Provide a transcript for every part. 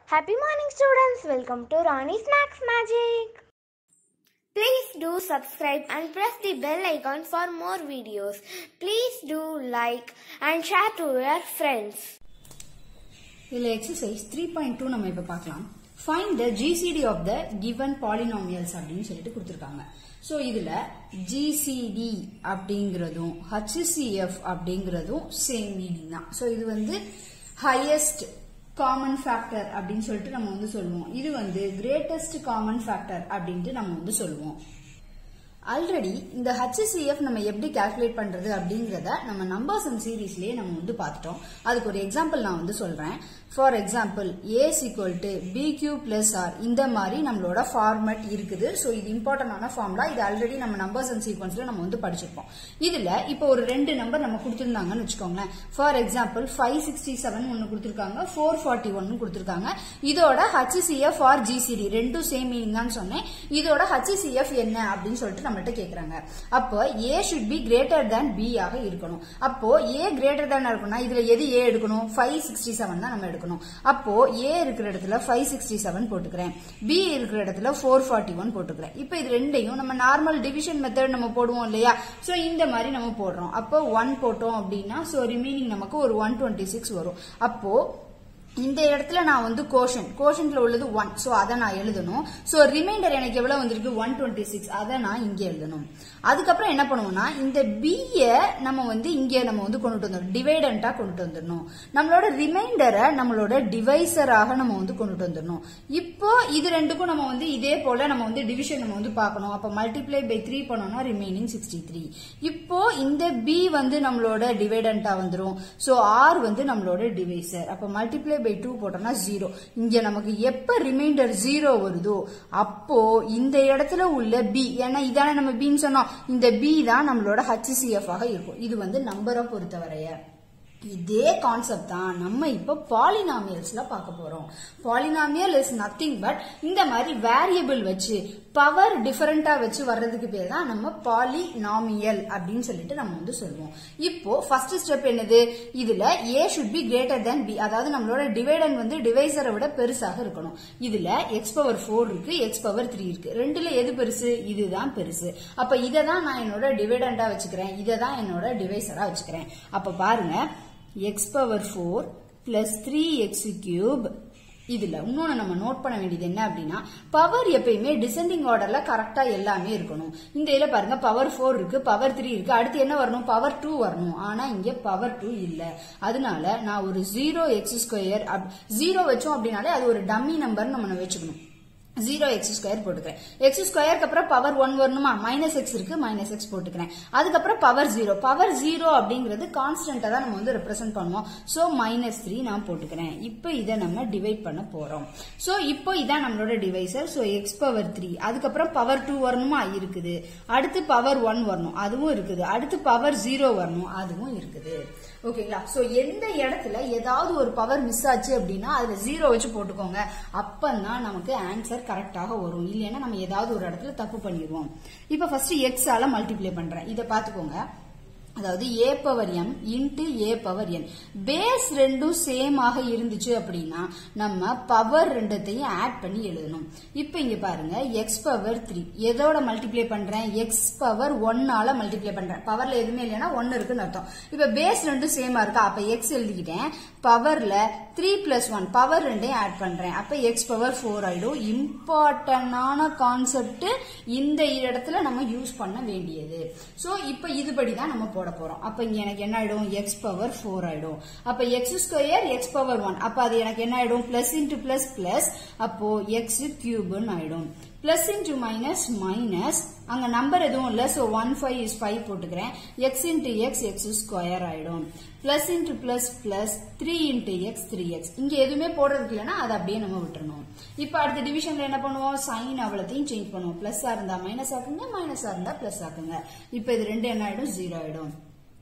Happy morning, students. Welcome to Ronnie Snacks Magic. Please do subscribe and press the bell icon for more videos. Please do like and share to your friends. இதில் exercise three point two நம்ம இப்போ பார்க்கலாம் find the GCD of the given polynomials அப்படின்னு சொல்லிட்டு கொடுத்துருக்காங்க so இதில் GCD அப்படிங்கிறதும் HCF அப்படிங்கிறதும் சேம் மீனிங் தான் ஸோ இது வந்து ஹையஸ்ட் காமன் ஃபேக்டர் அப்படின்னு சொல்லிட்டு நம்ம வந்து சொல்லுவோம் இது வந்து கிரேட்டஸ்ட் காமன் ஃபேக்டர் அப்படின்ட்டு நம்ம வந்து சொல்லுவோம் ஆல்ரெடி இந்த ஹச்சிசிஎஃப் நம்ம எப்படி கால்குலேட் பண்றது அப்படிங்கறத நம்ம நம்பர்ஸ் அண்ட் சீரீஸ்லயே நம்ம வந்து பார்த்துட்டோம் அதுக்கு ஒரு எக்ஸாம்பிள் நான் வந்து சொல்றேன் for example a is equal to b q plus r இந்த மாதிரி நம்மளோட ஃபார்மட் இருக்குது ஸோ இது இம்பார்ட்டன்டான ஃபார்ம்லா இது ஆல்ரெடி நம்ம நம்பர்ஸ் அண்ட் சீக்வன்ஸ்ல நம்ம வந்து படிச்சிருப்போம் இதுல இப்போ ஒரு ரெண்டு நம்பர் நம்ம கொடுத்துருந்தாங்கன்னு வச்சுக்கோங்களேன் for example five sixty seven ஒன்று கொடுத்துருக்காங்க ஃபோர் ஃபார்ட்டி ஒன்னு கொடுத்துருக்காங்க இதோட ஹச்சிசிஎஃப் ஆர் ஜிசிடி ரெண்டும் சேம் மீனிங் தான் சொன்னேன் இதோட ஹச்சிசிஎஃப் என்ன அப்படின்னு சொல்லிட்டு நம்மள்ட்ட கேக்குறாங்க அப்போ a should be greater than b ஆக இருக்கணும் அப்போ ஏ கிரேட்டர் தேன் இருக்கணும்னா இதுல எது ஏ எடுக்கணும் ஃபைவ் சிக்ஸ்டி செவன் தான் நம்ம எடுக்கணும் அப்போ ஏ இருக்கிற இடத்துல ஃபைவ் சிக்ஸ்டி செவன் போட்டுக்கிறேன் பி இருக்கிற இடத்துல ஃபோர் ஃபார்ட்டி ஒன் போட்டுக்கிறேன் இப்போ இது ரெண்டையும் நம்ம நார்மல் டிவிஷன் மெத்தட் நம்ம போடுவோம் இல்லையா சோ இந்த மாதிரி நம்ம போடுறோம் அப்போ ஒன் போட்டோம் அப்படின்னா சோ ரிமைனிங் நமக்கு ஒரு ஒன் டுவெண்ட்டி சிக்ஸ் வரும் அப்போ இந்த இடத்துல நான் வந்து கோஷன் கோஷன்ல உள்ளது ஒன் சோ அதை நான் எழுதணும் சோ ரிமைண்டர் எனக்கு எவ்வளவு வந்திருக்கு ஒன் டுவெண்ட்டி சிக்ஸ் அதை நான் இங்க எழுதணும் அதுக்கப்புறம் என்ன பண்ணுவோம்னா இந்த பிய நம்ம வந்து இங்க நம்ம வந்து கொண்டுட்டு வந்துடணும் டிவைடண்டா கொண்டுட்டு வந்துடணும் நம்மளோட ரிமைண்டரை நம்மளோட டிவைசராக நம்ம வந்து கொண்டுட்டு வந்துடணும் இப்போ இது ரெண்டுக்கும் நம்ம வந்து இதே போல நம்ம வந்து டிவிஷன் நம்ம வந்து பார்க்கணும் அப்ப மல்டிப்ளை பை த்ரீ பண்ணோம்னா ரிமைனிங் சிக்ஸ்டி த்ரீ இப்போ இந்த பி வந்து நம்மளோட டிவைடண்டா வந்துரும் சோ ஆர் வந்து நம்மளோட டிவைசர் அப்ப மல்டிப்ளை பை டூ போட்டோம்னா ஜீரோ இங்க நமக்கு எப்ப ரிமைண்டர் ஜீரோ வருதோ அப்போ இந்த இடத்துல உள்ள பி ஏன்னா இதானே நம்ம பின்னு சொன்னோம் இந்த பி தான் நம்மளோட ஹச்சிசிஎஃப் ஆக இருக்கும் இது வந்து நம்பரை பொறுத்தவரைய இதே கான்செப்ட் தான் நம்ம இப்போ பாலினாமியல்ஸ்ல பார்க்க போறோம் பாலினாமியல் இஸ் நத்திங் பட் இந்த மாதிரி வேரியபிள் வச்சு பவர் டிஃபரெண்டா வச்சு வர்றதுக்கு பேர் தான் நம்ம பாலினாமியல் அப்படின்னு சொல்லிட்டு நம்ம வந்து சொல்லுவோம் இப்போ ஃபர்ஸ்ட் ஸ்டெப் என்னது இதுல a should be greater than b அதாவது நம்மளோட டிவைடன் வந்து டிவைசரை விட பெருசாக இருக்கணும் இதுல எக்ஸ் பவர் ஃபோர் இருக்கு எக்ஸ் பவர் த்ரீ இருக்கு ரெண்டுல எது பெருசு இதுதான் பெருசு அப்ப இதை தான் நான் என்னோட டிவைடண்டா வச்சுக்கிறேன் இதை தான் என்னோட டிவைசரா வச்சுக்கிறேன் அப்ப பாருங்க x power four plus three x cube இதுல இன்னொன்னு நம்ம நோட் பண்ண வேண்டியது என்ன அப்படின்னா பவர் எப்பயுமே டிசெண்டிங் ஆர்டர்ல கரெக்டா எல்லாமே இருக்கணும் இந்த இதுல பாருங்க பவர் ஃபோர் இருக்கு பவர் த்ரீ இருக்கு அடுத்து என்ன வரணும் பவர் டூ வரணும் ஆனா இங்க பவர் டூ இல்ல அதனால நான் ஒரு ஜீரோ எக்ஸ் ஸ்கொயர் ஜீரோ வச்சோம் அப்படின்னாலே அது ஒரு டம்மி நம்பர் நம்ம வச்சுக்கணும் ஜீரோ எக்ஸ் ஸ்கொயர் போட்டுக்கிறேன் எக்ஸ் ஸ்கொயருக்கு அப்புறம் பவர் ஒன் வரணுமா மைனஸ் எக்ஸ் இருக்கு மைனஸ் எக்ஸ் போட்டுக்கிறேன் அதுக்கப்புறம் பவர் ஜீரோ பவர் ஜீரோ அப்படிங்கிறது கான்ஸ்டன்டா தான் நம்ம வந்து ரெப்ரசென்ட் பண்ணுவோம் சோ மைனஸ் த்ரீ நான் போட்டுக்கிறேன் இப்போ இதை நம்ம டிவைட் பண்ண போறோம் சோ இப்போ இதான் நம்மளோட divisor so x power three அதுக்கப்புறம் பவர் டூ வரணுமா இருக்குது அடுத்து பவர் ஒன் வரணும் அதுவும் இருக்குது அடுத்து பவர் ஜீரோ வரணும் அதுவும் இருக்குது ஓகேங்களா சோ எந்த இடத்துல ஏதாவது ஒரு பவர் மிஸ் ஆச்சு அப்படின்னா அதுல ஜீரோ வச்சு போட்டுக்கோங்க அப்பதான் நமக்கு ஆன்சர் கரெக்டாக வரும் இல்லைன்னா நம்ம ஏதாவது ஒரு இடத்துல தப்பு பண்ணிடுவோம் இப்ப ஃபர்ஸ்ட் எக்ஸ் ஆல மல்டிப்ளை பண்றேன் இதை பாத்துக்கோங்க அதாவது a power m into a power n base ரெண்டும் சேம் ஆக இருந்துச்சு அப்படின்னா நம்ம பவர் ரெண்டத்தையும் ஆட் பண்ணி எழுதணும் இப்ப இங்க பாருங்க எக்ஸ் பவர் த்ரீ எதோட மல்டிப்ளை பண்றேன் எக்ஸ் பவர் ஒன்னால மல்டிப்ளை பண்றேன் பவர்ல எதுவுமே இல்லைன்னா ஒன்னு இருக்குன்னு அர்த்தம் இப்ப பேஸ் ரெண்டும் சேமா இருக்கா அப்ப எக்ஸ் எழுதிக்கிட்டேன் பவர்ல த்ரீ பிளஸ் ஒன் பவர் ரெண்டையும் ஆட் பண்றேன் அப்ப எக்ஸ் பவர் ஃபோர் ஆயிடும் இம்பார்ட்டன்டான கான்செப்ட் இந்த இடத்துல நம்ம யூஸ் பண்ண வேண்டியது சோ இப்ப இதுபடி தான் நம்ம போட போறோம் அப்ப இங்க எனக்கு என்ன ஆயிடும் எக்ஸ் பவர் ஃபோர் ஆயிடும் அப்ப x square x power one அப்ப அது எனக்கு என்ன ஆயிடும் பிளஸ் இன்டு பிளஸ் பிளஸ் அப்போ எக்ஸ் கியூப்னு ஆயிடும் பிளஸ் இன்டு மைனஸ் மைனஸ் அங்க நம்பர் எதுவும் இல்ல so one five is five போட்டுக்கிறேன் x into x x square ஆயிடும் plus into plus plus three into x three x இங்க எதுவுமே போடுறதுக்கு இல்லைன்னா அதை அப்படியே நம்ம விட்டுறணும் இப்ப அடுத்த டிவிஷன்ல என்ன பண்ணுவோம் சைன் அவ்வளத்தையும் சேஞ்ச் பண்ணுவோம் பிளஸ் இருந்தா மைனஸ் ஆக்குங்க மைனஸ் இருந்தா பிளஸ் ஆக்குங்க இப்ப இது ரெண்டு என்ன ஆயிடும் ஜீரோ ஆயிடும்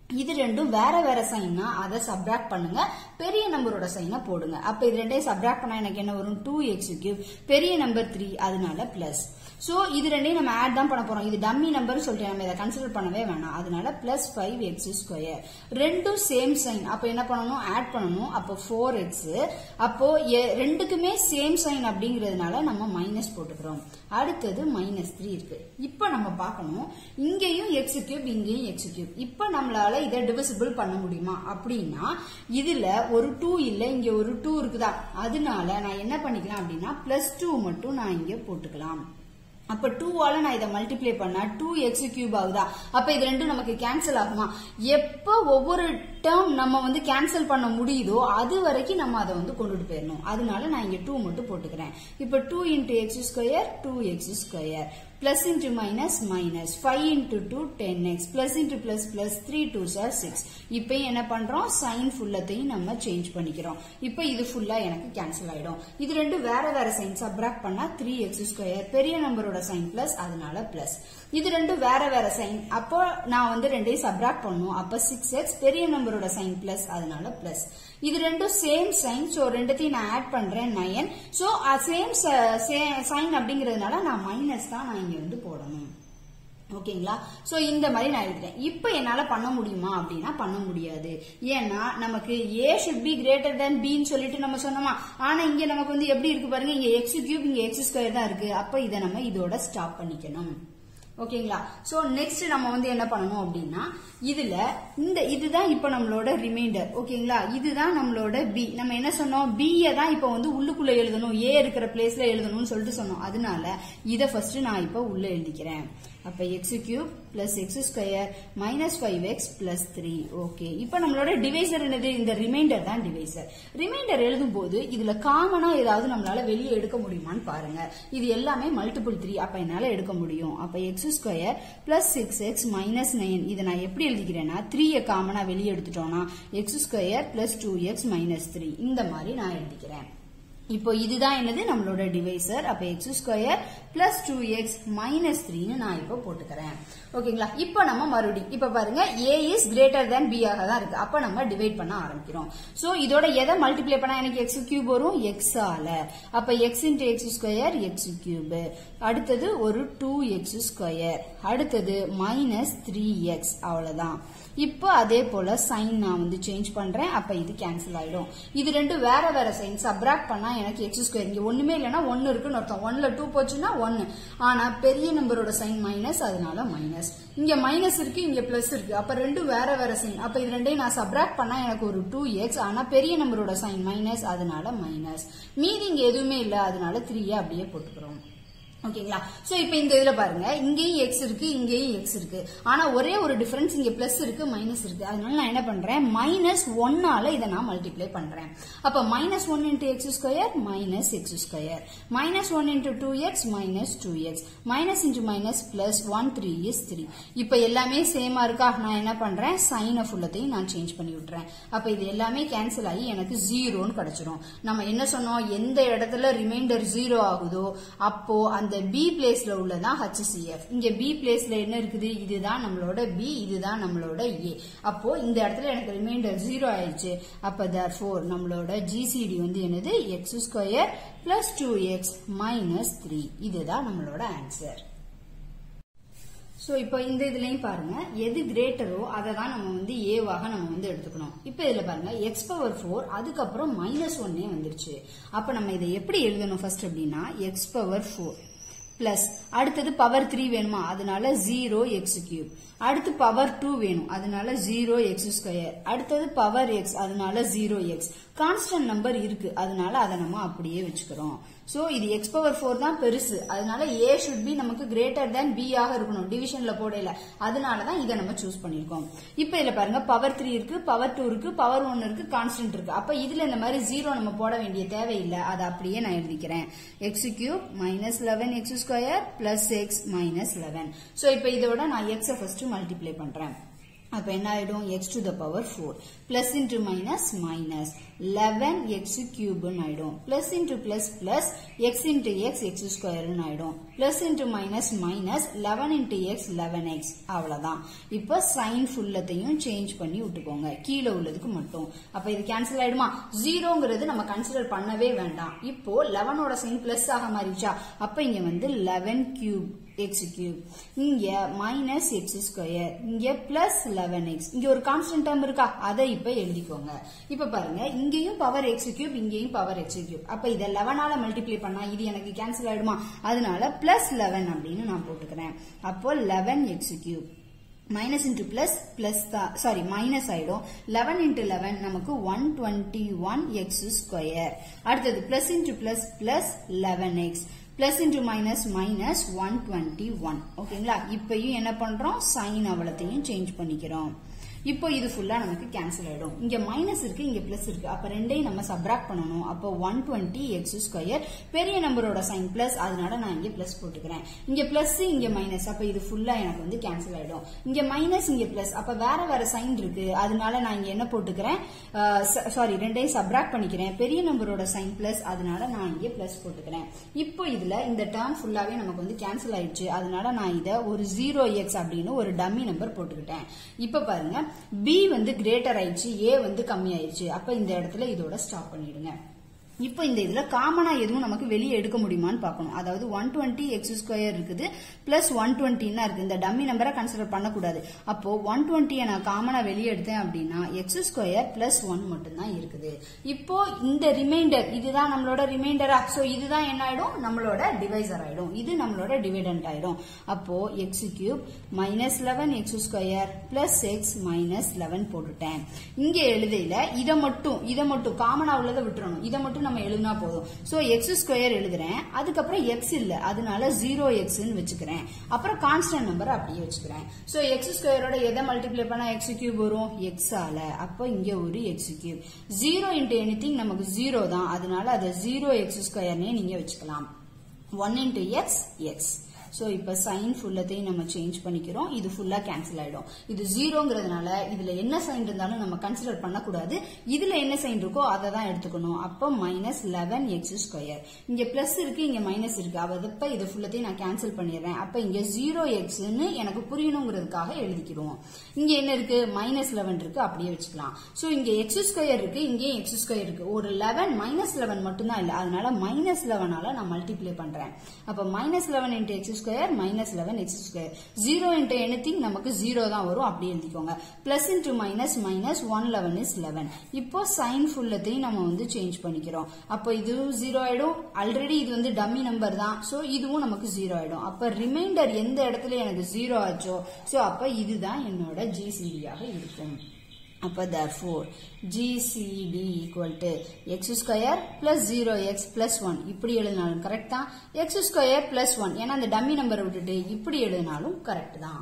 இது ரெண்டும் வேற வேற சைன்னா அதை சப்ராக்ட் பண்ணுங்க பெரிய நம்பரோட சைனை போடுங்க அப்ப இது ரெண்டையும் சப்ராக்ட் பண்ணா எனக்கு என்ன வரும் டூ எக்ஸ் கியூப் பெரிய நம்பர் த்ரீ அதனால பிளஸ் சோ இது ரெண்டையும் நம்ம ஆட் தான் பண்ண போறோம் இது டம்மி நம்பர் சொல்லிட்டு நம்ம இதை கன்சிடர் பண்ணவே வேணாம் அதனால பிளஸ் ஃபைவ் எக்ஸ் ஸ்கொயர் ரெண்டும் சேம் சைன் அப்ப என்ன பண்ணணும் ஆட் பண்ணணும் அப்போ ஃபோர் எக்ஸ் அப்போ எ- ரெண்டுக்குமே சேம் சைன் அப்படிங்கிறதுனால நம்ம மைனஸ் போட்டுக்கிறோம் அடுத்தது மைனஸ் த்ரீ இருக்கு இப்ப நம்ம பார்க்கணும் இங்கேயும் எக்ஸ் கியூப் இங்கேயும் எக்ஸ் கியூப் இப்ப நம்மளால இதை டிவிசிபிள் பண்ண முடியுமா அப்படின்னா இதுல ஒரு டூ இல்ல இங்க ஒரு டூ இருக்குதா அதனால நான் என்ன பண்ணிக்கலாம் அப்படின்னா பிளஸ் டூ மட்டும் நான் இங்க போட்டுக்கலாம் அப்ப டூவால நான் இதை மல்டிப்ளை பண்ணா டூ எக்ஸ் கியூப் ஆகுதா அப்ப இது ரெண்டும் நமக்கு கேன்சல் ஆகுமா எப்ப ஒவ்வொரு டேர்ம் நம்ம வந்து கேன்சல் பண்ண முடியுதோ அது வரைக்கும் நம்ம அதை வந்து கொண்டுட்டு போயிடணும் அதனால நான் இங்க டூ மட்டும் போட்டுக்கிறேன் இப்ப two into x square two x square plus into minus minus five into two ten x plus into plus plus three two are six இப்போ என்ன பண்றோம் சைன் ஃபுல்லத்தையும் நம்ம சேஞ்ச் பண்ணிக்கிறோம் இப்போ இது ஃபுல்லா எனக்கு கேன்சல் ஆயிடும் இது ரெண்டு வேற வேற சைன் சப்ராக்ட் பண்ணா த்ரீ எக்ஸ் ஸ்கொயர் பெரிய நம்பரோட சைன் பிளஸ் அதனால பிளஸ் இது ரெண்டு வேற வேற சைன் அப்போ நான் வந்து ரெண்டையும் சப்ராக்ட் பண்ணும் அப்ப சிக்ஸ் எக்ஸ் பெரிய நம்பரோட சைன் பிளஸ் அதனால பிளஸ் இது ரெண்டும் சேம் சைன் சோ ரெண்டுத்தையும் நான் ஆட் பண்றேன் நயன் சோ சேம் சைன் அப்படிங்கறதுனால நான் மைனஸ் தான் நான் இங்க வந்து போடணும் ஓகேங்களா சோ இந்த மாதிரி நான் எழுதுறேன் இப்போ என்னால பண்ண முடியுமா அப்படின்னா பண்ண முடியாது ஏன்னா நமக்கு a should be greater than பின்னு சொல்லிட்டு நம்ம சொன்னோமா ஆனா இங்க நமக்கு வந்து எப்படி இருக்கு பாருங்க இங்க எக்ஸ் கியூப் இங்க எக்ஸ் ஸ்கொயர் தான் இருக்கு அப்ப இதை நம்ம இதோட ஸ்டாப் பண்ணிக்கணும் ஓகேங்களா சோ நெக்ஸ்ட் நம்ம வந்து என்ன பண்ணணும் அப்படின்னா இதுல இந்த இதுதான் இப்ப நம்மளோட ரிமைண்டர் ஓகேங்களா இதுதான் நம்மளோட பி நம்ம என்ன சொன்னோம் b தான் இப்ப வந்து உள்ளுக்குள்ள எழுதணும் ஏ இருக்கிற பிளேஸ்ல எழுதணும்னு சொல்லிட்டு சொன்னோம் அதனால இத ஃபர்ஸ்ட் நான் இப்ப உள்ள எழுதிக்கிறேன் அப்ப x cube plus x square minus five x plus three okay இப்ப நம்மளோட டிவைசர் என்னது இந்த ரிமைண்டர் தான் டிவைசர் ரிமைண்டர் எழுதும் போது இதுல காமனா ஏதாவது நம்மளால வெளியே எடுக்க முடியுமான்னு பாருங்க இது எல்லாமே மல்டிபிள் த்ரீ அப்ப என்னால எடுக்க முடியும் அப்ப x square plus six x minus nine இதை நான் எப்படி எழுதிக்கிறேன்னா த்ரீயை காமனா வெளியே எடுத்துட்டோம்னா x square plus two x minus three இந்த மாதிரி நான் எழுதிக்கிறேன் இப்போ இதுதான் என்னது நம்மளோட டிவைசர் அப்ப x square plus two x minus த்ரீன்னு நான் இப்போ போட்டுக்கிறேன் ஓகேங்களா இப்போ நம்ம மறுபடியும் இப்ப பாருங்க a is greater than b ஆக தான் இருக்கு அப்ப நம்ம டிவைட் பண்ண ஆரம்பிக்கிறோம் சோ இதோட எதை மல்டிப்ளை பண்ணா எனக்கு எக்ஸ் கியூப் வரும் எக்ஸ் ஆல அப்ப x into x square x cube அடுத்தது ஒரு டூ எக்ஸ் ஸ்கொயர் அடுத்தது மைனஸ் த்ரீ எக்ஸ் அவ்வளவுதான் இப்போ அதே போல சைன் நான் வந்து சேஞ்ச் பண்றேன் அப்ப இது கேன்சல் ஆயிடும் இது ரெண்டு வேற வேற சைன் சப்ராக்ட் பண்ணா எனக்கு எக்ஸ் ஸ்கொயர் இங்க ஒண்ணுமே இல்லைன்னா ஒன்னு இருக்குன்னு அர்த்தம் ஒன்ல டூ போச்சுன்னா ஒன்னு ஆனா பெரிய நம்பரோட சைன் மைனஸ் அதனால மைனஸ் இங்க மைனஸ் இருக்கு இங்க பிளஸ் இருக்கு அப்ப ரெண்டும் வேற வேற சைன் அப்ப இது ரெண்டையும் நான் சப்ராக்ட் பண்ணா எனக்கு ஒரு டூ எக்ஸ் ஆனா பெரிய நம்பரோட சைன் மைனஸ் அதனால மைனஸ் மீதி இங்க எதுவுமே இல்ல அதனால த்ரீயை அப்படியே போட்டுக்கிறோம் ஓகேங்களா சோ இப்போ இந்த இதுல பாருங்க இங்கேயும் எக்ஸ் இருக்கு இங்கேயும் எக்ஸ் இருக்கு ஆனா ஒரே ஒரு டிஃபரன்ஸ் இங்க பிளஸ் இருக்கு மைனஸ் இருக்கு அதனால நான் என்ன பண்றேன் மைனஸ் ஒன்னால இதை நான் மல்டிப்ளை பண்றேன் அப்ப minus one into x square minus x square minus one into two x minus two x minus into minus plus one three is three இப்ப எல்லாமே சேமா இருக்கா நான் என்ன பண்றேன் சைன ஃபுல்லத்தையும் நான் சேஞ்ச் பண்ணி விட்டுறேன் அப்ப இது எல்லாமே கேன்சல் ஆகி எனக்கு ஜீரோன்னு கிடைச்சிரும் நம்ம என்ன சொன்னோம் எந்த இடத்துல ரிமைண்டர் ஜீரோ ஆகுதோ அப்போ அந்த பி பிளேஸ்ல உள்ளதான் HCF இங்க பி பிளேஸ்ல என்ன இருக்குது இதுதான் நம்மளோட பி இதுதான் நம்மளோட ஏ அப்போ இந்த இடத்துல எனக்கு ரிமைண்டர் ஜீரோ ஆயிடுச்சு அப்ப தேர் நம்மளோட ஜிசிடி வந்து என்னது x square plus two x minus three இதுதான் நம்மளோட ஆன்சர் சோ இப்போ இந்த இதுலயும் பாருங்க எது கிரேட்டரோ அதை தான் நம்ம வந்து ஏவாக நம்ம வந்து எடுத்துக்கணும் இப்போ இதுல பாருங்க எக்ஸ் பவர் ஃபோர் அதுக்கப்புறம் மைனஸ் ஒன்னே வந்துருச்சு அப்ப நம்ம இதை எப்படி எழுதணும் ஃபர்ஸ்ட் அப்படின்னா எக்ஸ் பவர் ஃபோர் பிளஸ் அடுத்தது பவர் த்ரீ வேணுமா அதனால ஜீரோ எக்ஸ் கியூப் அடுத்து பவர் டூ வேணும் அதனால ஜீரோ எக்ஸ் ஸ்கொயர் அடுத்தது பவர் எக்ஸ் அதனால ஜீரோ எக்ஸ் கான்ஸ்டன்ட் நம்பர் இருக்கு அதனால அதை நம்ம அப்படியே வச்சுக்கிறோம் சோ இது எக்ஸ் பவர் ஃபோர் தான் பெருசு அதனால ஏ ஷுட் பி நமக்கு கிரேட்டர் தேன் பி ஆக இருக்கணும் டிவிஷன்ல போடல அதனால தான் இதை நம்ம சூஸ் பண்ணிருக்கோம் இப்போ இதுல பாருங்க பவர் த்ரீ இருக்கு பவர் டூ இருக்கு பவர் ஒன் இருக்கு கான்ஸ்டன்ட் இருக்கு அப்ப இதுல இந்த மாதிரி ஜீரோ நம்ம போட வேண்டிய தேவையில்லை அதை அப்படியே நான் எழுதிக்கிறேன் x cube minus eleven x square plus x minus eleven so இப்போ இதோட நான் எக்ஸ் ஃபர்ஸ்ட் மல்டிப்ளை பண்றேன் அப்ப என்ன ஆயிடும் x to the power four plus into minus minus eleven x கியூப்னு ஆயிடும் plus into plus plus x into x x ஸ்கொயர்னு ஆயிடும் plus into minus minus eleven into x eleven x அவ்வளவுதான் இப்போ சைன் ஃபுல்லத்தையும் சேஞ்ச் பண்ணி விட்டுக்கோங்க கீழே உள்ளதுக்கு மட்டும் அப்ப இது கேன்சல் ஆயிடுமா ஜீரோங்கிறது நம்ம கன்சிடர் பண்ணவே வேண்டாம் இப்போ லெவனோட சைன் பிளஸ் ஆக மாறிச்சா அப்ப இங்க வந்து லெவன் கியூப் எக்ஸ் கியூப் இங்க மைனஸ் எக்ஸ் ஸ்கொயர் இங்க பிளஸ் லெவன் எக்ஸ் இங்க ஒரு கான்ஸ்டன்ட் டேர்ம் இருக்கா அதை இப்ப எழுதிக்கோங்க இப்ப பாருங்க இங்கேயும் பவர் எக்ஸ் கியூப் இங்கேயும் பவர் எக்ஸ் கியூப் அப்ப இதை லெவனால மல்டிப்ளை பண்ணா இது எனக்கு கேன்சல் ஆயிடுமா அதனால பிளஸ் லெவன் அப்படின்னு நான் போட்டுக்கிறேன் அப்போ eleven x cube minus into plus plus தான் சாரி மைனஸ் ஆயிடும் லெவன் இன்டூ லெவன் நமக்கு one twenty one x square அடுத்தது plus into plus plus eleven x plus into minus minus one twenty one ஓகேங்களா இப்பயும் என்ன பண்றோம் சைன் அவ்வளத்தையும் change பண்ணிக்கிறோம் இப்போ இது ஃபுல்லா நமக்கு கேன்சல் ஆயிடும் இங்க மைனஸ் இருக்கு இங்க பிளஸ் இருக்கு அப்ப ரெண்டையும் நம்ம சப்ராக்ட் பண்ணணும் அப்போ ஒன் டுவெண்ட்டி எக்ஸ் ஸ்கொயர் பெரிய நம்பரோட சைன் பிளஸ் அதனால நான் இங்க பிளஸ் போட்டுக்கிறேன் இங்க பிளஸ் இங்க மைனஸ் அப்ப இது ஃபுல்லா எனக்கு வந்து கேன்சல் ஆயிடும் இங்க மைனஸ் இங்க பிளஸ் அப்ப வேற வேற சைன் இருக்கு அதனால நான் இங்க என்ன போட்டுக்கிறேன் சாரி ரெண்டையும் சப்ராக்ட் பண்ணிக்கிறேன் பெரிய நம்பரோட சைன் பிளஸ் அதனால நான் இங்க பிளஸ் போட்டுக்கிறேன் இப்போ இதுல இந்த டேர்ம் ஃபுல்லாவே நமக்கு வந்து கேன்சல் ஆயிடுச்சு அதனால நான் இத ஒரு ஜீரோ எக்ஸ் அப்படின்னு ஒரு டம்மி நம்பர் போட்டுக்கிட்டேன் இப்ப பாருங்க பி வந்து கிரேட்டர் ஆயிடுச்சு ஏ வந்து கம்மி ஆயிடுச்சு அப்ப இந்த இடத்துல இதோட ஸ்டாப் பண்ணிடுங்க இப்போ இந்த இதுல காமனா எதுவும் நமக்கு வெளியே எடுக்க முடியுமான்னு பார்க்கணும் அதாவது ஒன் டுவெண்ட்டி எக்ஸ் ஸ்கொயர் இருக்குது பிளஸ் ஒன் டுவெண்ட்டின்னா இருக்கு இந்த டம்மி நம்பரை கன்சிடர் பண்ணக்கூடாது அப்போ ஒன் டுவெண்ட்டியை நான் காமனா வெளியே எடுத்தேன் அப்படின்னா எக்ஸ் ஸ்கொயர் பிளஸ் ஒன் மட்டும்தான் இருக்குது இப்போ இந்த ரிமைண்டர் இதுதான் நம்மளோட ரிமைண்டரா சோ இதுதான் என்ன ஆயிடும் நம்மளோட டிவைசர் ஆயிடும் இது நம்மளோட டிவைடண்ட் ஆயிடும் அப்போ x cube minus eleven x square plus x minus eleven போட்டுட்டேன் இங்க எழுதையில இதை மட்டும் இதை மட்டும் காமனா உள்ளதை விட்டுறணும் இதை மட்டும் நம்ம எழுதினா போதும் சோ எக்ஸ் ஸ்கொயர் எழுதுறேன் அதுக்கப்புறம் எக்ஸ் இல்ல அதனால ஜீரோ எக்ஸ்ன்னு வச்சுக்கிறேன் அப்புறம் கான்ஸ்டன்ட் நம்பர் அப்படியே வச்சுக்கிறேன் சோ எக்ஸ் ஸ்கொயரோட எதை மல்டிப்ளை பண்ணா எக்ஸ் கியூப் வரும் எக்ஸ் ஆல அப்போ இங்க ஒரு x cube zero into any நமக்கு ஜீரோ தான் அதனால அதை ஜீரோ எக்ஸ் ஸ்கொயர்னே நீங்க வச்சுக்கலாம் one into x x so இப்போ சைன் ஃபுல்லத்தையும் நம்ம சேஞ்ச் பண்ணிக்கிறோம் இது ஃபுல்லாக கேன்சல் ஆகிடும் இது ஜீரோங்கிறதுனால இதில் என்ன சைன் இருந்தாலும் நம்ம கன்சிடர் பண்ணக்கூடாது இதில் என்ன சைன் இருக்கோ அதை தான் எடுத்துக்கணும் அப்போ மைனஸ் லெவன் எக்ஸ் ஸ்கொயர் இங்கே ப்ளஸ் இருக்கு இங்கே மைனஸ் இருக்கு அப்போ இது ஃபுல்லத்தையும் நான் கேன்சல் பண்ணிடுறேன் அப்போ இங்கே ஜீரோ எக்ஸ்ன்னு எனக்கு புரியணுங்கிறதுக்காக எழுதிக்கிடுவோம் இங்கே என்ன இருக்கு மைனஸ் லெவன் இருக்கு அப்படியே வச்சுக்கலாம் ஸோ இங்கே எக்ஸ் ஸ்கொயர் இருக்கு இங்கேயும் எக்ஸ் ஸ்கொயர் இருக்கு ஒரு லெவன் மைனஸ் லெவன் மட்டும்தான் இல்லை அதனால மைனஸ் லெவனால நான் மல்டிப்ளை பண்றேன் அப்போ minus eleven into x square minus eleven x square zero into anything நமக்கு ஜீரோ தான் வரும் அப்படி எழுதிக்கோங்க plus into minus minus one eleven is eleven இப்போ சைன் ஃபுல்லத்தையும் நம்ம வந்து சேஞ்ச் பண்ணிக்கிறோம் அப்போ இதுவும் ஜீரோ ஆயிடும் ஆல்ரெடி இது வந்து டம்மி நம்பர் தான் ஸோ இதுவும் நமக்கு ஜீரோ ஆயிடும் அப்போ ரிமைண்டர் எந்த இடத்துல எனக்கு ஜீரோ ஆச்சோ ஸோ அப்போ இதுதான் என்னோட ஜிசிடியாக இருக்கும் அப்ப therefore GCD equal to x square plus 0x plus 1 இப்படி எழுதினாலும் கரெக்ட் தான் x square plus 1 ஏன்னா அந்த டம்மி நம்பரை விட்டுட்டு இப்படி எழுதினாலும் கரெக்ட் தான்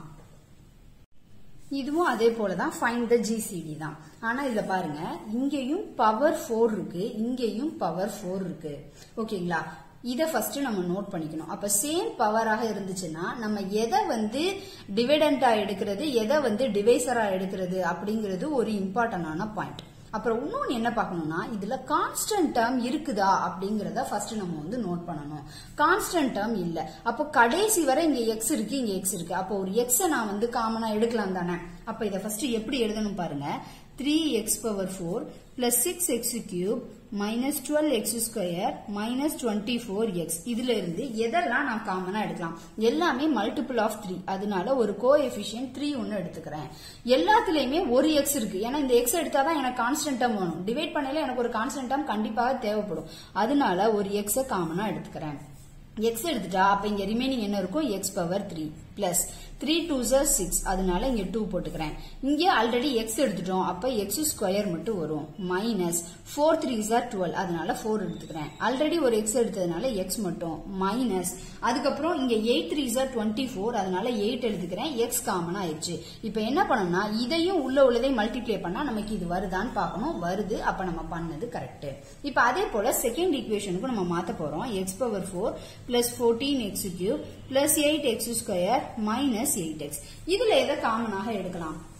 இதுவும் அதே போலதான் ஃபைண்ட் த ஜிசிடி தான் ஆனா இதுல பாருங்க இங்கேயும் பவர் ஃபோர் இருக்கு இங்கேயும் பவர் ஃபோர் இருக்கு ஓகேங்களா இதை ஃபர்ஸ்ட் நம்ம நோட் பண்ணிக்கணும் அப்ப சேம் பவராக இருந்துச்சுன்னா நம்ம எதை வந்து டிவைடண்டா எடுக்கிறது எதை வந்து டிவைசரா எடுக்கிறது அப்படிங்கிறது ஒரு இம்பார்ட்டன்டான பாயிண்ட் அப்புறம் இன்னொன்னு என்ன பார்க்கணும்னா இதுல கான்ஸ்டன்ட் டேர்ம் இருக்குதா அப்படிங்கறத ஃபர்ஸ்ட் நம்ம வந்து நோட் பண்ணணும் கான்ஸ்டன்ட் டேர்ம் இல்ல அப்போ கடைசி வரை இங்க எக்ஸ் இருக்கு இங்க எக்ஸ் இருக்கு அப்போ ஒரு எக்ஸ் நான் வந்து காமனா எடுக்கலாம் தானே அப்ப இதை ஃபர்ஸ்ட் எப்படி எழுதணும் பாருங்க three x power four plus six x cube minus twelve x square minus twenty four x இதுல இருந்து எதெல்லாம் நான் காமனா எடுக்கலாம் எல்லாமே மல்டிபிள் ஆஃப் த்ரீ அதனால ஒரு கோ எஃபிஷியன்ட் த்ரீ ஒன்னு எடுத்துக்கிறேன் எல்லாத்துலயுமே ஒரு எக்ஸ் இருக்கு ஏன்னா இந்த எக்ஸ் எடுத்தாதான் எனக்கு கான்ஸ்டன்ட் டேர்ம் வேணும் டிவைட் பண்ணல எனக்கு ஒரு கான்ஸ்டன்ட் டேர்ம் கண்டிப்பாக தேவைப்படும் அதனால ஒரு எக்ஸ காமனா எடுத்துக்கிறேன் எக்ஸ் எடுத்துட்டா அப்ப இங்க ரிமைனிங் என்ன இருக்கும் x power three plus three two are six அதனால இங்க டூ போட்டுக்கிறேன் இங்க ஆல்ரெடி எக்ஸ் எடுத்துட்டோம் அப்ப எக்ஸ் ஸ்கொயர் மட்டும் வரும் minus four three are twelve அதனால ஃபோர் எடுத்துக்கிறேன் ஆல்ரெடி ஒரு எக்ஸ் எடுத்ததுனால எக்ஸ் மட்டும் மைனஸ் அதுக்கப்புறம் இங்க eight three are twenty four அதனால எயிட் எடுத்துக்கிறேன் எக்ஸ் காமன் ஆயிடுச்சு இப்ப என்ன பண்ணணும்னா இதையும் உள்ள உள்ளதை மல்டிப்ளை பண்ணா நமக்கு இது வருதான்னு பார்க்கணும் வருது அப்ப நம்ம பண்ணது கரெக்ட் இப்ப அதே போல செகண்ட் ஈக்குவேஷனுக்கு நம்ம மாத்த போறோம் x power four plus fourteen x cube plus eight x square minus eight x இதுல எதை காமனாக எடுக்கலாம்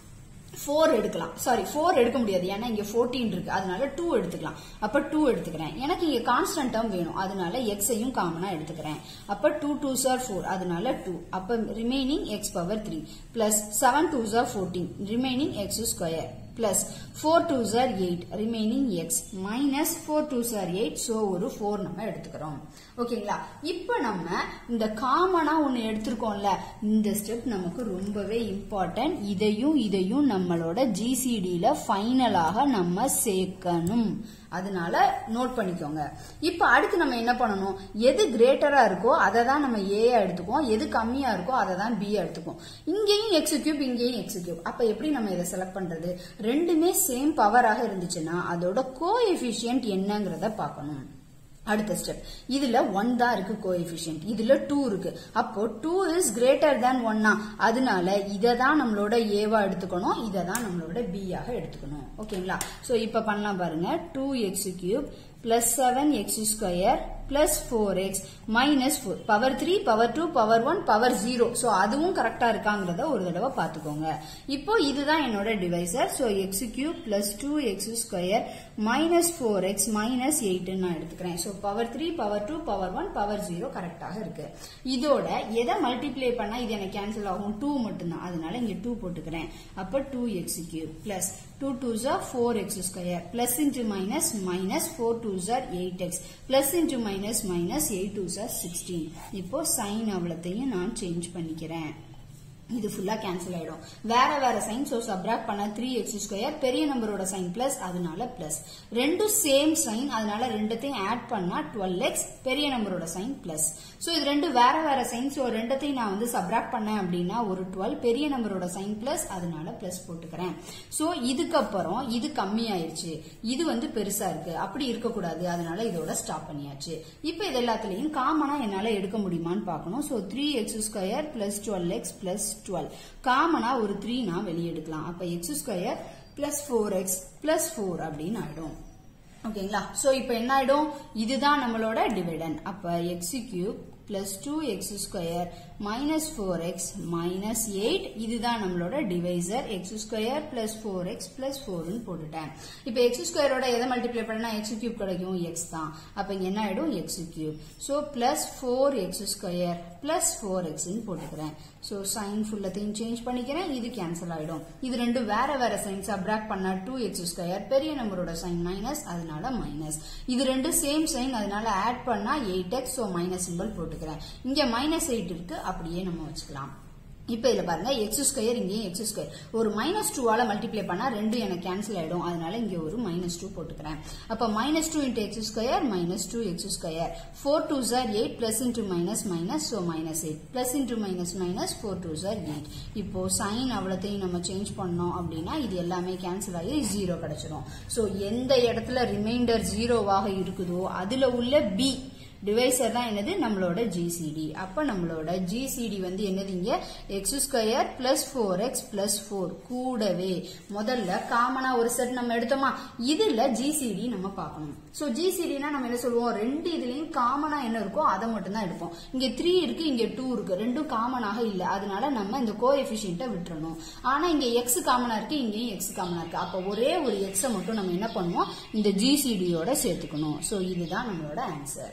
ஃபோர் எடுக்கலாம் சாரி ஃபோர் எடுக்க முடியாது ஏன்னா இங்க ஃபோர்டீன் இருக்கு அதனால டூ எடுத்துக்கலாம் அப்ப டூ எடுத்துக்கிறேன் எனக்கு இங்க கான்ஸ்டன்ட் டேர்ம் வேணும் அதனால எக்ஸையும் காமனா எடுத்துக்கிறேன் அப்ப டூ டூ சார் ஃபோர் அதனால டூ அப்ப remaining x power three plus seven two are fourteen remaining x square plus four two are eight remaining x minus four two are eight so ஒரு four நம்ம எடுத்துக்கிறோம் ஓகேங்களா இப்போ நம்ம இந்த காமனா ஒன்று எடுத்திருக்கோம்ல இந்த ஸ்டெப் நமக்கு ரொம்பவே இம்பார்ட்டன்ட் இதையும் இதையும் நம்மளோட ஜிசிடியில ஃபைனலாக நம்ம சேர்க்கணும் அதனால நோட் பண்ணிக்கோங்க இப்போ அடுத்து நம்ம என்ன பண்ணணும் எது கிரேட்டரா இருக்கோ அதை தான் நம்ம ஏயா எடுத்துக்குவோம் எது கம்மியா இருக்கோ அதை தான் பி எடுத்துக்குவோம் இங்கேயும் எக்ஸ் கியூப் இங்கேயும் எக்ஸ் கியூப் அப்ப எப்படி நம்ம இதை செலக்ட் பண்றது ரெண்டுமே சேம் பவராக இருந்துச்சுன்னா அதோட கோ எஃபிஷியன்ட் என்னங்கிறத பார்க்கணும் அடுத்த ஸ்டெப் இதுல ஒன் தான் இருக்கு கோஎஃபிஷியன்ட் இதுல டூ இருக்கு அப்போ டூ இஸ் கிரேட்டர் தேன் ஒன்னா அதனால இதை தான் நம்மளோட ஏவா எடுத்துக்கணும் இதை தான் நம்மளோட பி ஆக எடுத்துக்கணும் ஓகேங்களா சோ இப்ப பண்ணலாம் பாருங்க two x cube plus seven x square plus four x minus four power three power two power one power zero so அதுவும் கரெக்டா இருக்காங்கிறத ஒரு தடவை பார்த்துக்கோங்க இப்போ இதுதான் என்னோட divisor so x cube plus two x square minus four x minus eight நான் எடுத்துக்கிறேன் so power three power two power one power zero கரெக்டாக இருக்கு இதோட எதை மல்டிப்ளை பண்ணா இது எனக்கு கேன்சல் ஆகும் டூ மட்டும்தான் அதனால இங்க டூ போட்டுக்கிறேன் அப்ப two x cube plus two two are four x square plus into minus minus four two are eight x plus into minus minus eight two are sixteen இப்போ சைன் அவ்வளத்தையும் நான் change பண்ணிக்கிறேன் இது ஃபுல்லா கேன்சல் ஆயிடும் வேற வேற சைன் சோ சப்ராக்ட் பண்ண த்ரீ எக்ஸ் ஸ்கொயர் பெரிய நம்பரோட சைன் பிளஸ் அதனால பிளஸ் ரெண்டும் சேம் சைன் அதனால ரெண்டுத்தையும் ஆட் பண்ணா டுவெல் எக்ஸ் பெரிய நம்பரோட சைன் பிளஸ் சோ இது ரெண்டு வேற வேற சைன் சோ ரெண்டத்தையும் நான் வந்து சப்ராக்ட் பண்ணேன் அப்படின்னா ஒரு டுவெல் பெரிய நம்பரோட சைன் பிளஸ் அதனால பிளஸ் போட்டுக்கிறேன் சோ இதுக்கப்புறம் இது கம்மி ஆயிருச்சு இது வந்து பெருசா இருக்கு அப்படி இருக்கக்கூடாது அதனால இதோட ஸ்டாப் பண்ணியாச்சு இப்ப இது எல்லாத்துலயும் காமனா என்னால எடுக்க முடியுமான்னு பார்க்கணும் so three x square plus twelve x plus twelve காமனா ஒரு த்ரீ நான் வெளியே எடுக்கலாம் அப்ப x square plus four x plus four அப்படின்னு ஆயிடும் ஓகேங்களா சோ இப்போ என்ன ஆயிடும் இதுதான் நம்மளோட டிவிடன் அப்ப x cube plus two x square minus four x minus eight இதுதான் நம்மளோட divisor x square plus four x plus ஃபோர்னு போட்டுட்டேன் இப்போ எக்ஸ் ஸ்கொயரோட எதை மல்டிப்ளை பண்ணா எக்ஸ் கியூப் கிடைக்கும் எக்ஸ் தான் அப்ப இங்க என்ன ஆயிடும் x cube so plus four x square plus four எக்ஸ்ன்னு போட்டுக்கிறேன் ஸோ சைன் ஃபுல்லத்தையும் சேஞ்ச் பண்ணிக்கிறேன் இது கேன்சல் ஆயிடும் இது ரெண்டு வேற வேற சைன் சப்ராக்ட் பண்ணா டூ எக்ஸ் ஸ்கொயர் பெரிய நம்பரோட சைன் மைனஸ் அதனால மைனஸ் இது ரெண்டு சேம் சைன் அதனால ஆட் பண்ணா eight x so minus simple போட்டுக்கிறேன் இங்க மைனஸ் எயிட் இருக்கு அப்படியே நம்ம வச்சுக்கலாம் இப்ப இதுல பாருங்க எக்ஸ் ஸ்கொயர் இங்கேயும் எக்ஸ் ஸ்கொயர் ஒரு மைனஸ் டூவால மல்டிப்ளை பண்ணா ரெண்டு எனக்கு கேன்சல் ஆயிடும் அதனால இங்க ஒரு மைனஸ் டூ போட்டுக்கிறேன் அப்ப minus two into x square minus two x square four two are eight plus into minus minus so minus eight plus into minus minus four two are eight இப்போ sign அவ்வளோத்தையும் நம்ம change பண்ணோம் அப்படின்னா இது எல்லாமே cancel ஆகி zero கிடைச்சிடும் so எந்த இடத்துல ரிமைண்டர் ஜீரோவாக இருக்குதோ அதுல உள்ள பி டிவைசர் தான் என்னது நம்மளோட ஜிசிடி அப்ப நம்மளோட ஜிசிடி வந்து என்னது இங்க x square plus four x plus four கூடவே முதல்ல காமனா ஒரு செட் நம்ம எடுத்தோமா இதுல ஜிசிடி நம்ம பார்க்கணும் சோ ஜிசிடினா நம்ம என்ன சொல்லுவோம் ரெண்டு இதுலயும் காமனா என்ன இருக்கோ அதை மட்டும் தான் எடுப்போம் இங்க த்ரீ இருக்கு இங்க டூ இருக்கு ரெண்டும் காமனாக இல்ல அதனால நம்ம இந்த கோ எஃபிஷியன்ட்டை விட்டுறணும் ஆனா இங்க எக்ஸ் காமனா இருக்கு இங்கேயும் எக்ஸ் காமனா இருக்கு அப்ப ஒரே ஒரு எக்ஸை மட்டும் நம்ம என்ன பண்ணுவோம் இந்த ஜிசிடியோட சேர்த்துக்கணும் சோ இதுதான் நம்மளோட ஆன்சர்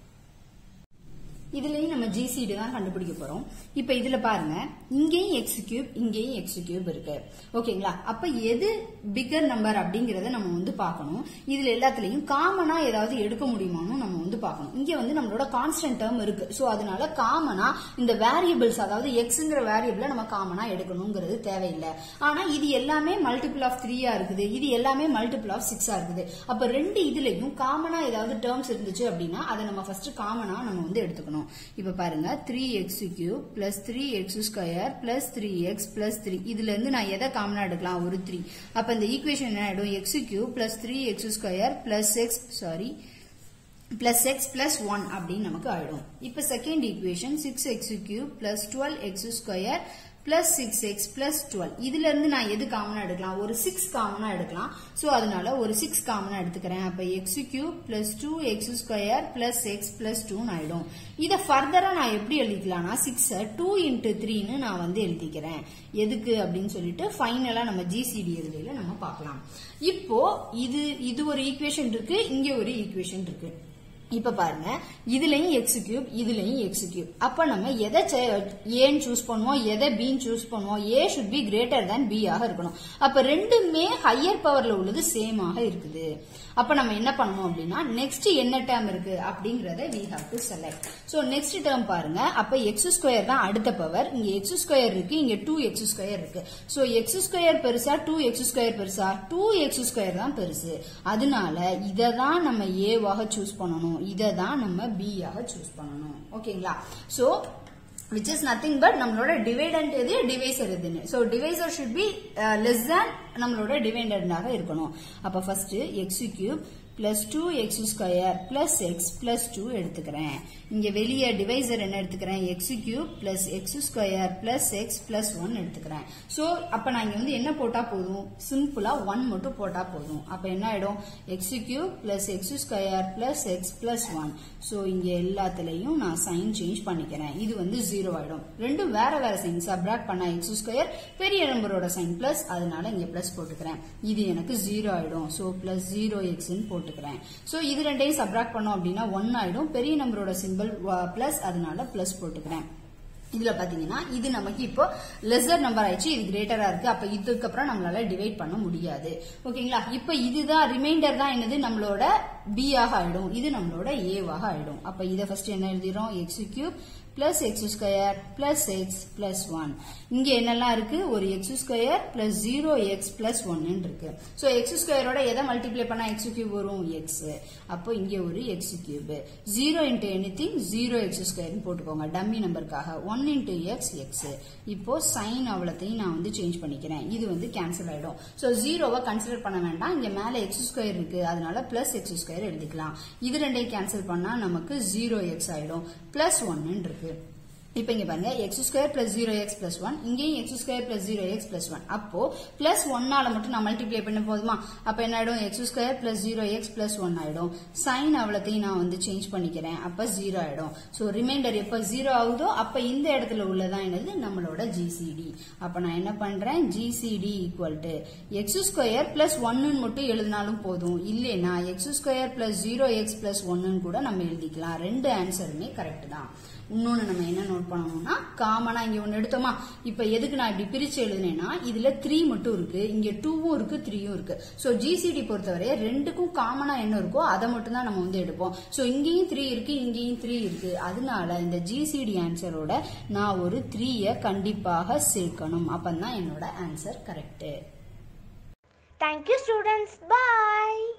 இதுலயும் நம்ம ஜிசிடி தான் கண்டுபிடிக்க போறோம் இப்ப இதுல பாருங்க இங்கேயும் எக்ஸ் கியூப் இங்கேயும் எக்ஸ் கியூப் இருக்கு ஓகேங்களா அப்ப எது பிகர் நம்பர் அப்படிங்கறத நம்ம வந்து பார்க்கணும் இதுல எல்லாத்துலயும் காமனா ஏதாவது எடுக்க முடியுமான்னு நம்ம வந்து பார்க்கணும் இங்க வந்து நம்மளோட கான்ஸ்டன்ட் டேர்ம் இருக்கு சோ அதனால காமனா இந்த வேரியபிள்ஸ் அதாவது எக்ஸ்ங்கிற வேரியபிள நம்ம காமனா எடுக்கணுங்கிறது தேவையில்லை ஆனா இது எல்லாமே மல்டிபிள் ஆஃப் த்ரீயா இருக்குது இது எல்லாமே மல்டிபிள் ஆஃப் சிக்ஸா இருக்குது அப்ப ரெண்டு இதுலயும் காமனா ஏதாவது டேர்ம்ஸ் இருந்துச்சு அப்படின்னா அதை நம்ம ஃபர்ஸ்ட் காமனா நம்ம வந்து எடுத்துக்கணும் இப்ப பாருங்க three x cube plus three x square plus three x plus three இதுல இருந்து நான் எதை காமனா எடுக்கலாம் ஒரு த்ரீ அப்ப இந்த ஈக்குவேஷன் என்ன ஆயிடும் x cube plus three x square plus x sorry plus x plus one அப்படின்னு நமக்கு ஆயிடும் இப்ப second equation six x cube plus twelve x square plus six x plus twelve இதுல இருந்து நான் எது காமனா எடுக்கலாம் ஒரு சிக்ஸ் காமனா எடுக்கலாம் சோ அதனால ஒரு சிக்ஸ் காமனா எடுத்துக்கிறேன் அப்ப x cube plus two x square plus x plus டூன்னு ஆயிடும் இதை ஃபர்தரா நான் எப்படி எழுதிக்கலாம்னா சிக்ஸ் டூ இன்டூ த்ரீன்னு நான் வந்து எழுதிக்கிறேன் எதுக்கு அப்படின்னு சொல்லிட்டு ஃபைனலா நம்ம ஜிசிடி எழுதியில நம்ம பார்க்கலாம் இப்போ இது இது ஒரு ஈக்குவேஷன் இருக்கு இங்க ஒரு ஈக்குவேஷன் இருக்கு இப்ப பாருங்க இதுலயும் எக்ஸ் கியூப் இதுலயும் எக்ஸ் கியூப் அப்ப நம்ம எதை ஏன்னு சூஸ் பண்ணுவோம் எதை பின்னு சூஸ் பண்ணுவோம் a should be greater than b ஆக இருக்கணும் அப்ப ரெண்டுமே ஹையர் பவர்ல உள்ளது சேம் ஆக இருக்குது அப்ப நம்ம என்ன பண்ணணும் அப்படின்னா நெக்ஸ்ட் என்ன டேர்ம் இருக்கு அப்படிங்கறத we have to select so next term பாருங்க அப்ப எக்ஸ் ஸ்கொயர் தான் அடுத்த பவர் இங்க எக்ஸ் ஸ்கொயர் இருக்கு இங்க டூ எக்ஸ் ஸ்கொயர் இருக்கு சோ எக்ஸ் ஸ்கொயர் பெருசா டூ எக்ஸ் ஸ்கொயர் பெருசா டூ எக்ஸ் ஸ்கொயர் தான் பெருசு அதனால இதை தான் நம்ம ஏவாக சூஸ் பண்ணணும் இதை தான் நம்ம பி ஆக சூஸ் பண்ணணும் ஓகேங்களா so which is nothing but நம்மளோட டிவைடண்ட் எது டிவைசர் எதுன்னு so divisor should be less than நம்மளோட டிவைடண்டாக இருக்கணும் அப்ப first x cube plus two x square plus x plus two எடுத்துக்கிறேன் இங்க வெளியே டிவைசர் என்ன எடுத்துக்கிறேன் x cube plus x square plus x plus one எடுத்துக்கிறேன் ஸோ அப்ப நான் இங்க வந்து என்ன போட்டா போதும் சிம்பிளா ஒன் மட்டும் போட்டா போதும் அப்ப என்ன ஆயிடும் x cube plus x square plus x plus one so இங்க எல்லாத்துலயும் நான் சைன் சேஞ்ச் பண்ணிக்கிறேன் இது வந்து ஜீரோ ஆயிடும் ரெண்டும் வேற வேற சைன் சப்ராக்ட் பண்ண எக்ஸ் ஸ்கொயர் பெரிய நம்பரோட சைன் பிளஸ் அதனால இங்க பிளஸ் போட்டுக்கிறேன் இது எனக்கு ஜீரோ ஆயிடும் ஸோ பிளஸ் ஜீரோ எக்ஸ்ன்னு போட்டுக்கிறேன் ஸோ இது ரெண்டையும் சப்ராக்ட் பண்ணோம் அப்படின்னா ஒன் ஆயிடும் பெரிய நம்பரோட சிம்பிள் பிளஸ் அதனால பிளஸ் போட்டுக்கிறேன் இதுல பாத்தீங்கன்னா இது நமக்கு இப்போ லெசர் நம்பர் ஆயிடுச்சு இது கிரேட்டரா இருக்கு அப்ப இதுக்கப்புறம் நம்மளால டிவைட் பண்ண முடியாது ஓகேங்களா இப்ப இதுதான் ரிமைண்டர் தான் என்னது நம்மளோட பி ஆக ஆயிடும் இது நம்மளோட ஏவாக ஆயிடும் அப்ப இதை ஃபர்ஸ்ட் என்ன எழுதிரும் x cube plus x square plus x plus one இங்க என்னெல்லாம் இருக்கு ஒரு x square plus zero x plus ஒன்னு இருக்கு சோ எக்ஸ் ஸ்கொயரோட எதை மல்டிப்ளை பண்ணா எக்ஸ் கியூப் வரும் எக்ஸ் அப்போ இங்க ஒரு x cube zero into anything zero x square போட்டுக்கோங்க டம்மி நம்பருக்காக ஒன் இன்டூ எக்ஸ் எக்ஸ் இப்போ சைன் அவ்வளத்தையும் நான் வந்து சேஞ்ச் பண்ணிக்கிறேன் இது வந்து கேன்சல் ஆயிடும் சோ ஜீரோவை கன்சிடர் பண்ண வேண்டாம் இங்க மேல எக்ஸ் ஸ்கொயர் இருக்கு அதனால பிளஸ் எக்ஸ் ஸ்கொயர் எழுதிக்கலாம் இது ரெண்டையும் கேன்சல் பண்ணா நமக்கு ஜீரோ எக்ஸ் ஆயிடும் பிளஸ் ஒன்னு இருக்கு இப்ப இங்க பாருங்க x square plus zero x plus one இங்கேயும் x square plus zero x plus one அப்போ பிளஸ் ஒன்னால மட்டும் நான் மல்டிப்ளை பண்ண போதுமா அப்ப என்ன ஆயிடும் x square plus zero x plus one ஆயிடும் சைன் அவ்வளத்தையும் நான் வந்து சேஞ்ச் பண்ணிக்கிறேன் அப்ப ஜீரோ ஆயிடும் சோ ரிமைண்டர் எப்ப ஜீரோ ஆகுதோ அப்ப இந்த இடத்துல உள்ளதான் என்னது நம்மளோட ஜிசிடி அப்ப நான் என்ன பண்றேன் GCD equal to x square plus ஒன்னு மட்டும் எழுதினாலும் போதும் இல்லைன்னா x square plus zero x plus ஒன்னு கூட நம்ம எழுதிக்கலாம் ரெண்டு ஆன்சருமே கரெக்ட் தான் இன்னொன்னு நம்ம என்ன நோட் பண்ணணும்னா காமனா இங்க ஒன்னு எடுத்தோமா இப்ப எதுக்கு நான் இப்படி பிரிச்சு எழுதுனேன்னா இதுல த்ரீ மட்டும் இருக்கு இங்க டூவும் இருக்கு த்ரீயும் இருக்கு சோ ஜிசிடி பொறுத்தவரை ரெண்டுக்கும் காமனா என்ன இருக்கோ அதை மட்டும் தான் நம்ம வந்து எடுப்போம் சோ இங்கேயும் த்ரீ இருக்கு இங்கேயும் த்ரீ இருக்கு அதனால இந்த ஜிசிடி ஆன்சரோட நான் ஒரு த்ரீய கண்டிப்பாக சேர்க்கணும் அப்பதான் என்னோட answer correct Thank you, students. Bye.